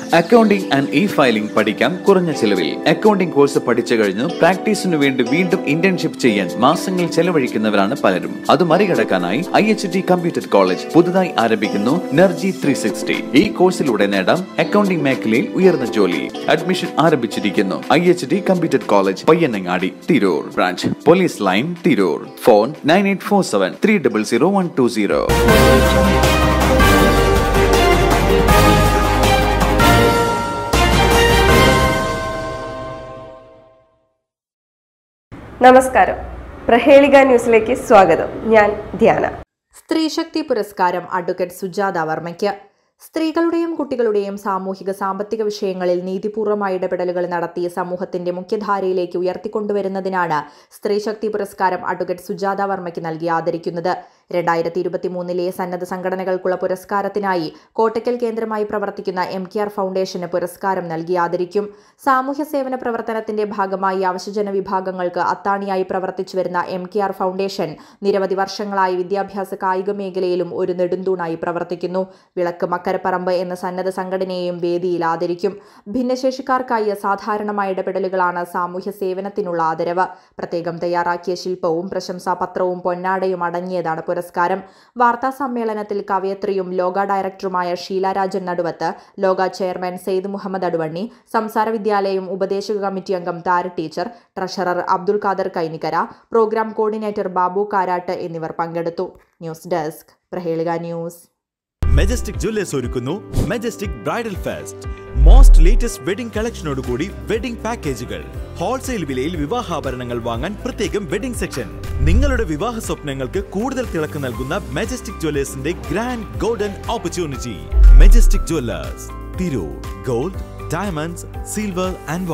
accounting and E filing പഠിക്കാം കുറഞ്ഞ ചിലവിൽ അക്കൗണ്ടിംഗ് കോഴ്സ് പഠിച്ചു കഴിഞ്ഞ് പ്രാക്ടീസിനു വേണ്ടി വീണ്ടും ഇന്റേൺഷിപ്പ് ചെയ്യാൻ മാസങ്ങൾ ചെലവഴിക്കുന്നവരാണ് പലരും അത് മറികടക്കാനായി I H T computer college പുതുതായി ആരംഭിക്കുന്നു നർജി ത്രീ സിക്സ്റ്റി ഈ കോഴ്സിലൂടെ നേടാം അക്കൗണ്ടിംഗ് മേഖലയിൽ ഉയർന്ന ജോലി അഡ്മിഷൻ ആരംഭിച്ചിരിക്കുന്നു I H T computer college Payyanangadi Tirur branch police line Tirur phone nine eight four seven three double zero one two zero നമസ്കാരം പ്രഹേളിക ന്യൂസിലേക്ക് സ്വാഗതം ഞാൻ ധ്യാന സ്ത്രീശക്തി പുരസ്കാരം അഡ്വക്കേറ്റ് സുജാത വർമ്മയ്ക്ക് സ്ത്രീകളുടെയും കുട്ടികളുടെയും സാമൂഹിക സാമ്പത്തിക വിഷയങ്ങളിൽ നീതിപൂർവമായ ഇടപെടലുകൾ നടത്തി സമൂഹത്തിന്റെ മുഖ്യധാരയിലേക്ക് ഉയർത്തിക്കൊണ്ടുവരുന്നതിനാണ് സ്ത്രീശക്തി പുരസ്കാരം അഡ്വക്കേറ്റ് സുജാത വർമ്മയ്ക്ക് നൽകി ആദരിക്കുന്നത് രണ്ടായിരത്തി ഇരുപത്തിമൂന്നിലെ സന്നദ്ധ സംഘടനകൾക്കുള്ള പുരസ്കാരത്തിനായി കോട്ടയ്ക്കൽ കേന്ദ്രമായി പ്രവർത്തിക്കുന്ന എം കെ ആർ ഫൗണ്ടേഷന് പുരസ്കാരം നൽകി ആദരിക്കും സാമൂഹ്യ സേവന പ്രവർത്തനത്തിന്റെ ഭാഗമായി അവശജന വിഭാഗങ്ങൾക്ക് അത്താണിയായി പ്രവർത്തിച്ചു വരുന്ന എം കെ ആർ ഫൗണ്ടേഷൻ നിരവധി വർഷങ്ങളായി വിദ്യാഭ്യാസ കായിക മേഖലയിലും ഒരു നെടുന്തൂണായി പ്രവർത്തിക്കുന്നു വിളക്ക് മക്കരപ്പറമ്പ് എന്ന സന്നദ്ധ സംഘടനയെയും വേദിയിൽ ആദരിക്കും ഭിന്നശേഷിക്കാർക്കായി അസാധാരണമായ ഇടപെടലുകളാണ് സാമൂഹ്യ സേവനത്തിനുള്ള ആദരവ് പ്രത്യേകം തയ്യാറാക്കിയ ശില്പവും പ്രശംസാപത്രവും പൊന്നാടയും അടങ്ങിയതാണ് പുരസ്കാരം വാർത്താ സമ്മേളനത്തിൽ കവയത്രിയും ലോക ഡയറക്ടറുമായ ഷീല രാജൻ നടുവത്ത് ലോക ചെയർമാൻ സെയ്ദ് മുഹമ്മദ് അടുവണ്ണി സംസാര വിദ്യാലയം ഉപദേശക കമ്മിറ്റി അംഗം Thara teacher treasurer Abdul Khader Kainikkara programme coordinator Babu Karat എന്നിവർ പങ്കെടുത്തു news desk Prahelika news Majestic Jewellers ഒരുക്കുന്നു Majestic bridal fest most latest wedding കളക്ഷനോടുകൂടി വെഡിംഗ് പാക്കേജുകൾ ഹോൾസെയിൽ വിലയിൽ വിവാഹാഭരണങ്ങൾ വാങ്ങാൻ പ്രത്യേകം വെഡിംഗ് സെക്ഷൻ നിങ്ങളുടെ വിവാഹ സ്വപ്നങ്ങൾക്ക് കൂടുതൽ തിളക്ക് നൽകുന്ന മെജസ്റ്റിക് ജ്വല്ലേഴ്സിന്റെ grand golden opportunity Majestic Jewellers Tirur gold diamonds silver and